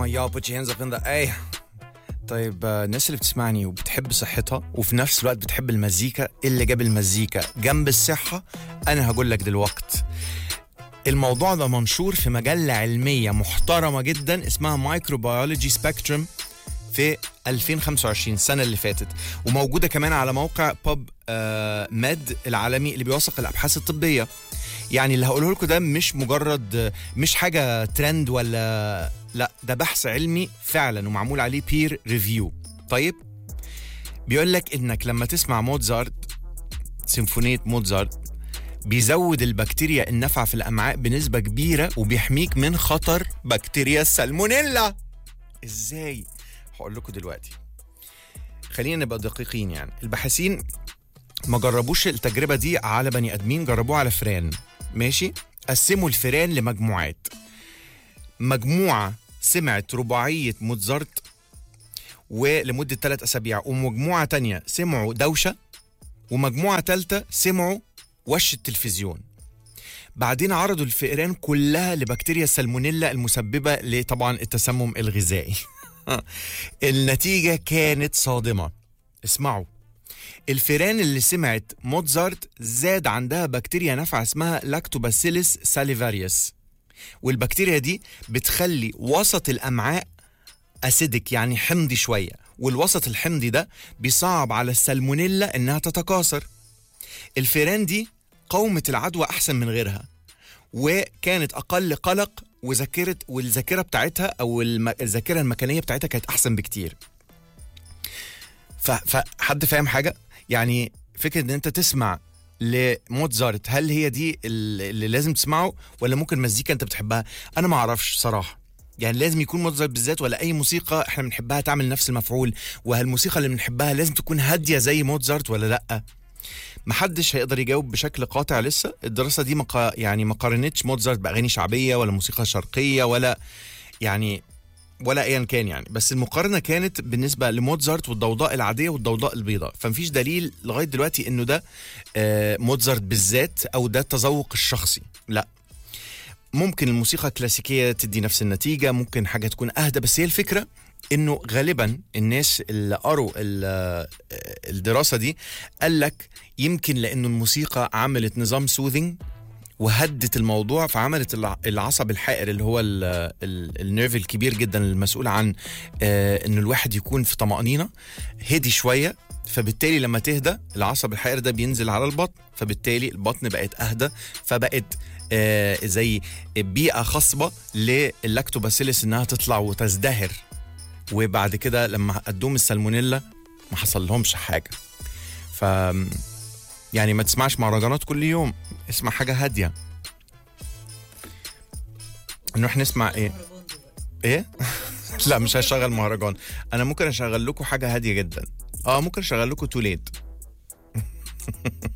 on y'all put your hands up in the air طيب آه، الناس اللي بتسمعني وبتحب صحتها وفي نفس الوقت بتحب المزيكا إيه اللي جاب المزيكا جنب الصحة أنا هقول لك دلوقت الموضوع ده منشور في مجلة علمية محترمة جدا اسمها مايكروبيولوجي سبيكترم في 2025 السنة اللي فاتت وموجودة كمان على موقع بوب آه ميد العالمي اللي بيوثق الأبحاث الطبية يعني اللي هقوله لكم ده مش مجرد آه، مش حاجة ترند ولا لا ده بحث علمي فعلا ومعمول عليه بير ريفيو طيب بيقول لك انك لما تسمع موتزارت سيمفونية موتزارت بيزود البكتيريا النافعة في الأمعاء بنسبة كبيرة وبيحميك من خطر بكتيريا السالمونيلا ازاي هقول لكم دلوقتي خلينا نبقى دقيقين يعني الباحثين ما جربوش التجربة دي على بني آدمين جربوها على فئران ماشي قسموا الفئران لمجموعات مجموعة سمعت رباعية موتزارت ولمدة ثلاث أسابيع ومجموعة تانية سمعوا دوشة ومجموعة تالتة سمعوا وش التلفزيون بعدين عرضوا الفئران كلها لبكتيريا السالمونيلا المسببة لطبعا التسمم الغذائي النتيجة كانت صادمة اسمعوا الفئران اللي سمعت موتزارت زاد عندها بكتيريا نافعة اسمها لاكتوباسيلس ساليفاريوس والبكتيريا دي بتخلي وسط الأمعاء أسيدك يعني حمضي شوية والوسط الحمضي ده بيصعب على السالمونيلا إنها تتكاثر الفئران دي قاومت العدوى أحسن من غيرها وكانت أقل قلق وذاكرة والذاكرة بتاعتها أو الم- الذاكرة المكانية بتاعتها كانت أحسن بكتير ف- فحد فاهم حاجة؟ يعني فكرة إن أنت تسمع لموتزارت هل هي دي ال- اللي لازم تسمعه ولا ممكن مزيكا أنت بتحبها؟ أنا ما أعرفش صراحة يعني لازم يكون موتزارت بالذات ولا اي موسيقى احنا بنحبها تعمل نفس المفعول وهالموسيقى اللي بنحبها لازم تكون هاديه زي موتزارت ولا لا محدش هيقدر يجاوب بشكل قاطع لسه الدراسه دي مقا يعني ما قارنتش موتزارت باغاني شعبيه ولا موسيقى شرقيه ولا يعني ولا ايا كان يعني بس المقارنه كانت بالنسبه لموتزارت والضوضاء العاديه والضوضاء البيضاء فمفيش دليل لغايه دلوقتي انه ده آه، موتزارت بالذات او ده التذوق الشخصي لا ممكن الموسيقى الكلاسيكيه تدي نفس النتيجه ممكن حاجه تكون اهدى بس هي الفكره انه غالبا الناس اللي قروا ال- آه، الدراسه دي قال لك يمكن لانه الموسيقى عملت نظام سوذنج وهدت الموضوع فعملت الع- العصب الحائر اللي هو ال- ال- النيرف الكبير جدا المسؤول عن آه، ان الواحد يكون في طمأنينة هدي شوية فبالتالي لما تهدى العصب الحائر ده بينزل على البطن فبالتالي البطن بقت اهدى فبقت آه، زي بيئة خصبة للاكتوباسيلس انها تطلع وتزدهر وبعد كده لما قدوم السالمونيلا ما حصل لهمش حاجة ف يعني ما تسمعش مهرجانات كل يوم اسمع حاجة هادية نروح نسمع ايه ايه لا مش هشغل مهرجان انا ممكن اشغل لكم حاجة هادية جدا اه ممكن اشغل لكم توليد